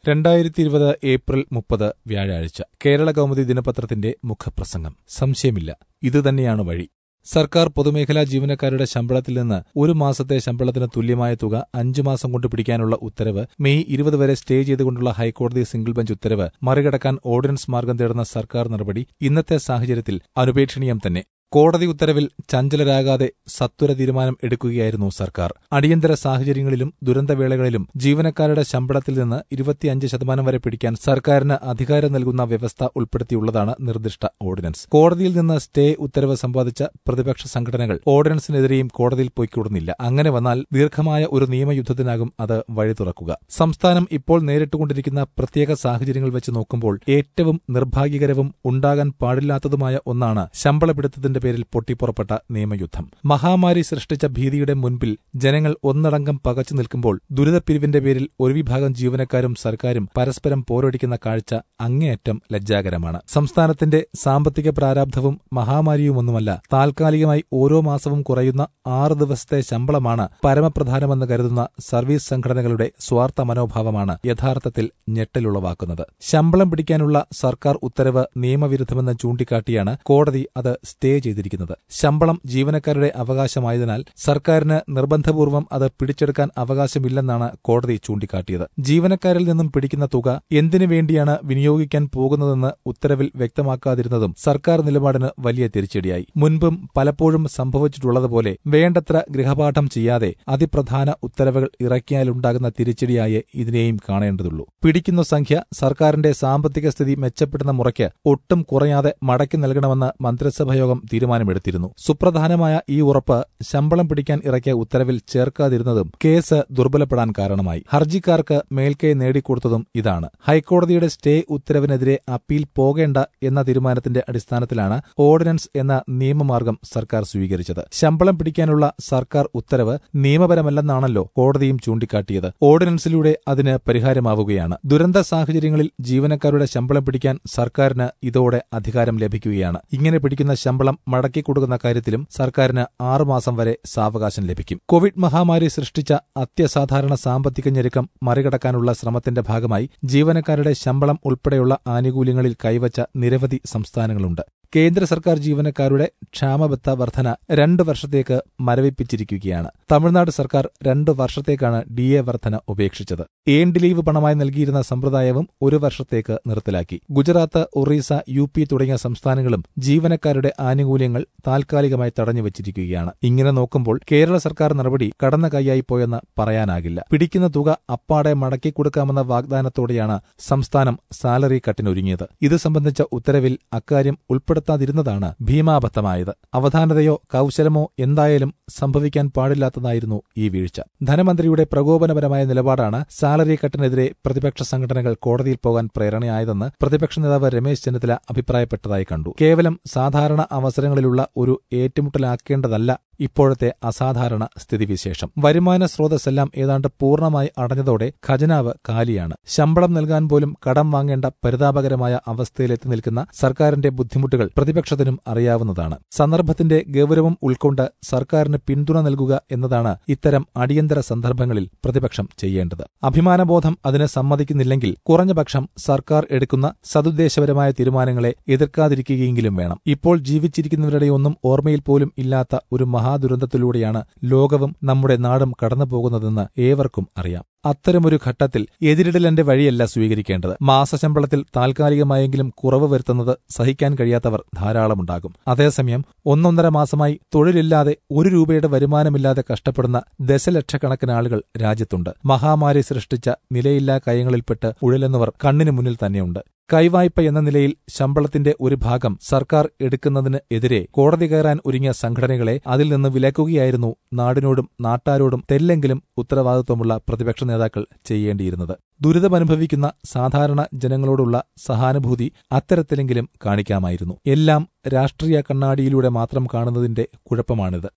രണ്ടായിരത്തി ഇരുപത് ഏപ്രിൽ മുപ്പത് വ്യാഴാഴ്ച കേരള കൗമുദി ദിനപത്രത്തിന്റെ മുഖപ്രസംഗം സംശയമില്ല ഇതുതന്നെയാണ് വഴി സർക്കാർ പൊതുമേഖലാ ജീവനക്കാരുടെ ശമ്പളത്തിൽ നിന്ന് ഒരു മാസത്തെ ശമ്പളത്തിന് തുല്യമായ തുക അഞ്ചു മാസം കൊണ്ട് പിടിക്കാനുള്ള ഉത്തരവ് മെയ് ഇരുപത് വരെ സ്റ്റേ ചെയ്തുകൊണ്ടുള്ള ഹൈക്കോടതി സിംഗിൾ ബെഞ്ച് ഉത്തരവ് മറികടക്കാൻ ഓർഡിനൻസ് മാർഗം തേടുന്ന സർക്കാർ നടപടി ഇന്നത്തെ സാഹചര്യത്തിൽ അനുപേക്ഷണീയം തന്നെ കോടതി ഉത്തരവിൽ ചഞ്ചലരാകാതെ സത്വര തീരുമാനം എടുക്കുകയായിരുന്നു സർക്കാർ അടിയന്തര സാഹചര്യങ്ങളിലും ദുരന്തവേളകളിലും ജീവനക്കാരുടെ ശമ്പളത്തിൽ നിന്ന് ഇരുപത്തിയഞ്ച് ശതമാനം വരെ പിടിക്കാൻ സർക്കാരിന് അധികാരം നൽകുന്ന വ്യവസ്ഥ ഉൾപ്പെടുത്തിയുള്ളതാണ് നിർദ്ദിഷ്ട ഓർഡിനൻസ് കോടതിയിൽ നിന്ന് സ്റ്റേ ഉത്തരവ് സമ്പാദിച്ച പ്രതിപക്ഷ സംഘടനകൾ ഓർഡിനൻസിനെതിരെയും കോടതിയിൽ പോയിക്കൂടുന്നില്ല അങ്ങനെ വന്നാൽ ദീർഘമായ ഒരു നിയമയുദ്ധത്തിനാകും അത് വഴി തുറക്കുക സംസ്ഥാനം ഇപ്പോൾ നേരിട്ടുകൊണ്ടിരിക്കുന്ന പ്രത്യേക സാഹചര്യങ്ങൾ വെച്ച് നോക്കുമ്പോൾ ഏറ്റവും നിർഭാഗ്യകരവും ഉണ്ടാകാൻ പാടില്ലാത്തതുമായ ഒന്നാണ് ശമ്പളപിടുത്തത്തിന്റെ പേരിൽ പൊട്ടിപ്പുറപ്പെട്ട നിയമയുദ്ധം മഹാമാരി സൃഷ്ടിച്ച ഭീതിയുടെ മുൻപിൽ ജനങ്ങൾ ഒന്നടങ്കം പകച്ചു നിൽക്കുമ്പോൾ ദുരിതപ്പിരിവിന്റെ പേരിൽ ഒരു വിഭാഗം ജീവനക്കാരും സർക്കാരും പരസ്പരം പോരടിക്കുന്ന കാഴ്ച അങ്ങേയറ്റം ലജ്ജാകരമാണ് സംസ്ഥാനത്തിന്റെ സാമ്പത്തിക പ്രാരാബ്ധവും മഹാമാരിയുമൊന്നുമല്ല താൽക്കാലികമായി ഓരോ മാസവും കുറയുന്ന ആറ് ദിവസത്തെ ശമ്പളമാണ് പരമപ്രധാനമെന്ന് കരുതുന്ന സർവീസ് സംഘടനകളുടെ സ്വാർത്ഥ മനോഭാവമാണ് യഥാർത്ഥത്തിൽ ഞെട്ടലുളവാക്കുന്നത് ശമ്പളം പിടിക്കാനുള്ള സർക്കാർ ഉത്തരവ് നിയമവിരുദ്ധമെന്ന് ചൂണ്ടിക്കാട്ടിയാണ് കോടതി അത് സ്റ്റേ ചെയ്തിരിക്കുന്നത് ശമ്പളം ജീവനക്കാരുടെ അവകാശമായതിനാൽ സർക്കാരിന് നിർബന്ധപൂർവ്വം അത് പിടിച്ചെടുക്കാൻ അവകാശമില്ലെന്നാണ് കോടതി ചൂണ്ടിക്കാട്ടിയത് ജീവനക്കാരിൽ നിന്നും പിടിക്കുന്ന തുക എന്തിനു വേണ്ടിയാണ് വിനിയോഗിക്കാൻ പോകുന്നതെന്ന് ഉത്തരവിൽ വ്യക്തമാക്കാതിരുന്നതും സർക്കാർ നിലപാടിന് വലിയ തിരിച്ചടിയായി മുൻപും പലപ്പോഴും സംഭവിച്ചിട്ടുള്ളതുപോലെ വേണ്ടത്ര ഗൃഹപാഠം ചെയ്യാതെ അതിപ്രധാന ഉത്തരവുകൾ ഇറക്കിയാലുണ്ടാകുന്ന തിരിച്ചടിയായേ ഇതിനെയും കാണേണ്ടതുള്ളൂ പിടിക്കുന്ന സംഖ്യ സർക്കാരിന്റെ സാമ്പത്തിക സ്ഥിതി മെച്ചപ്പെടുന്ന മുറയ്ക്ക് ഒട്ടും കുറയാതെ മടക്കി നൽകണമെന്ന് മന്ത്രിസഭായോഗം തീരുമാനമെടുത്തിരുന്നു സുപ്രധാനമായ ഈ ഉറപ്പ് ശമ്പളം പിടിക്കാൻ ഇറക്കിയ ഉത്തരവിൽ ചേർക്കാതിരുന്നതും കേസ് ദുർബലപ്പെടാൻ കാരണമായി ഹർജിക്കാർക്ക് മേൽക്കൈ നേടിക്കൊടുത്തതും ഇതാണ് ഹൈക്കോടതിയുടെ സ്റ്റേ ഉത്തരവിനെതിരെ അപ്പീൽ പോകേണ്ട എന്ന തീരുമാനത്തിന്റെ അടിസ്ഥാനത്തിലാണ് ഓർഡിനൻസ് എന്ന നിയമമാർഗം സർക്കാർ സ്വീകരിച്ചത് ശമ്പളം പിടിക്കാനുള്ള സർക്കാർ ഉത്തരവ് നിയമപരമല്ലെന്നാണല്ലോ കോടതിയും ചൂണ്ടിക്കാട്ടിയത് ഓർഡിനൻസിലൂടെ അതിന് പരിഹാരമാവുകയാണ് ദുരന്ത സാഹചര്യങ്ങളിൽ ജീവനക്കാരുടെ ശമ്പളം പിടിക്കാൻ സർക്കാരിന് ഇതോടെ അധികാരം ലഭിക്കുകയാണ് ഇങ്ങനെ പിടിക്കുന്ന ശമ്പളം മടക്കി കൊടുക്കുന്ന കാര്യത്തിലും സർക്കാരിന് ആറുമാസം വരെ സാവകാശം ലഭിക്കും കോവിഡ് മഹാമാരി സൃഷ്ടിച്ച അത്യസാധാരണ സാമ്പത്തിക ഞെരുക്കം മറികടക്കാനുള്ള ശ്രമത്തിന്റെ ഭാഗമായി ജീവനക്കാരുടെ ശമ്പളം ഉൾപ്പെടെയുള്ള ആനുകൂല്യങ്ങളിൽ കൈവച്ച നിരവധി സംസ്ഥാനങ്ങളുണ്ട് കേന്ദ്ര സർക്കാർ ജീവനക്കാരുടെ ക്ഷാമബത്ത വർധന രണ്ട് വർഷത്തേക്ക് മരവിപ്പിച്ചിരിക്കുകയാണ് തമിഴ്നാട് സർക്കാർ രണ്ട് വർഷത്തേക്കാണ് ഡി എ വർധന ഉപേക്ഷിച്ചത് ഏണ്ട് ലീവ് പണമായി നൽകിയിരുന്ന സമ്പ്രദായവും ഒരു വർഷത്തേക്ക് നിർത്തലാക്കി ഗുജറാത്ത് ഒറീസ യു പി തുടങ്ങിയ സംസ്ഥാനങ്ങളും ജീവനക്കാരുടെ ആനുകൂല്യങ്ങൾ താൽക്കാലികമായി തടഞ്ഞുവച്ചിരിക്കുകയാണ് ഇങ്ങനെ നോക്കുമ്പോൾ കേരള സർക്കാർ നടപടി കടന്ന കൈയായി പോയെന്ന് പറയാനാകില്ല പിടിക്കുന്ന തുക അപ്പാടെ മടക്കി കൊടുക്കാമെന്ന വാഗ്ദാനത്തോടെയാണ് സംസ്ഥാനം സാലറി കട്ടിനൊരുങ്ങിയത് ഇത് സംബന്ധിച്ച ഉത്തരവിൽ അക്കാര്യം ഉൾപ്പെടുത്താതിരുന്നതാണ് ഭീമാബദ്ധമായത് അവധാനതയോ കൌശലമോ എന്തായാലും സംഭവിക്കാൻ പാടില്ലാത്തതായിരുന്നു ഈ വീഴ്ച ധനമന്ത്രിയുടെ പ്രകോപനപരമായ നിലപാടാണ് സാലറി കട്ടിനെതിരെ പ്രതിപക്ഷ സംഘടനകൾ കോടതിയിൽ പോകാൻ പ്രേരണയായതെന്ന് പ്രതിപക്ഷ നേതാവ് രമേശ് ചെന്നിത്തല അഭിപ്രായപ്പെട്ടതായി കണ്ടു കേവലം സാധാരണ അവസരങ്ങളിലുള്ള ഒരു ഏറ്റുമുട്ടലാക്കേണ്ടതല്ല ഇപ്പോഴത്തെ അസാധാരണ സ്ഥിതിവിശേഷം വരുമാന സ്രോതസ്സെല്ലാം ഏതാണ്ട് പൂർണ്ണമായി അടഞ്ഞതോടെ ഖജനാവ് കാലിയാണ് ശമ്പളം നൽകാൻ പോലും കടം വാങ്ങേണ്ട പരിതാപകരമായ അവസ്ഥയിലെത്തി നിൽക്കുന്ന സർക്കാരിന്റെ ബുദ്ധിമുട്ടുകൾ പ്രതിപക്ഷത്തിനും അറിയാവുന്നതാണ് സന്ദർഭത്തിന്റെ ഗൌരവം ഉൾക്കൊണ്ട് സർക്കാരിന് പിന്തുണ നൽകുക എന്നതാണ് ഇത്തരം അടിയന്തര സന്ദർഭങ്ങളിൽ പ്രതിപക്ഷം ചെയ്യേണ്ടത് അഭിമാനബോധം അതിന് സമ്മതിക്കുന്നില്ലെങ്കിൽ കുറഞ്ഞപക്ഷം സർക്കാർ എടുക്കുന്ന സതുദ്ദേശപരമായ തീരുമാനങ്ങളെ എതിർക്കാതിരിക്കുകയെങ്കിലും വേണം ഇപ്പോൾ ജീവിച്ചിരിക്കുന്നവരുടെയൊന്നും ഓർമ്മയിൽ പോലും ഇല്ലാത്ത ഒരു മഹാദുരന്തത്തിലൂടെയാണ് ലോകവും നമ്മുടെ നാടും കടന്നുപോകുന്നതെന്ന് ഏവർക്കും അറിയാം അത്തരമൊരു ഘട്ടത്തിൽ എതിരിടലന്റെ വഴിയല്ല സ്വീകരിക്കേണ്ടത് മാസശമ്പളത്തിൽ താൽക്കാലികമായെങ്കിലും കുറവ് വരുത്തുന്നത് സഹിക്കാൻ കഴിയാത്തവർ ധാരാളമുണ്ടാകും അതേസമയം ഒന്നൊന്നര മാസമായി തൊഴിലില്ലാതെ ഒരു രൂപയുടെ വരുമാനമില്ലാതെ കഷ്ടപ്പെടുന്ന ദശലക്ഷക്കണക്കിന് ആളുകൾ രാജ്യത്തുണ്ട് മഹാമാരി സൃഷ്ടിച്ച നിലയില്ലാ കയങ്ങളിൽപ്പെട്ട് ഉഴലുന്നവർ കണ്ണിനു മുന്നിൽ തന്നെയുണ്ട് കൈവായ്പ എന്ന നിലയിൽ ശമ്പളത്തിന്റെ ഒരു ഭാഗം സർക്കാർ എടുക്കുന്നതിന് എതിരെ കോടതി കയറാൻ ഒരുങ്ങിയ സംഘടനകളെ അതിൽ നിന്ന് വിലക്കുകയായിരുന്നു നാടിനോടും നാട്ടാരോടും തെല്ലെങ്കിലും ഉത്തരവാദിത്വമുള്ള പ്രതിപക്ഷ നേതാക്കൾ ചെയ്യേണ്ടിയിരുന്നത് ദുരിതമനുഭവിക്കുന്ന സാധാരണ ജനങ്ങളോടുള്ള സഹാനുഭൂതി അത്തരത്തിലെങ്കിലും കാണിക്കാമായിരുന്നു എല്ലാം രാഷ്ട്രീയ കണ്ണാടിയിലൂടെ മാത്രം കാണുന്നതിന്റെ കുഴപ്പമാണിത്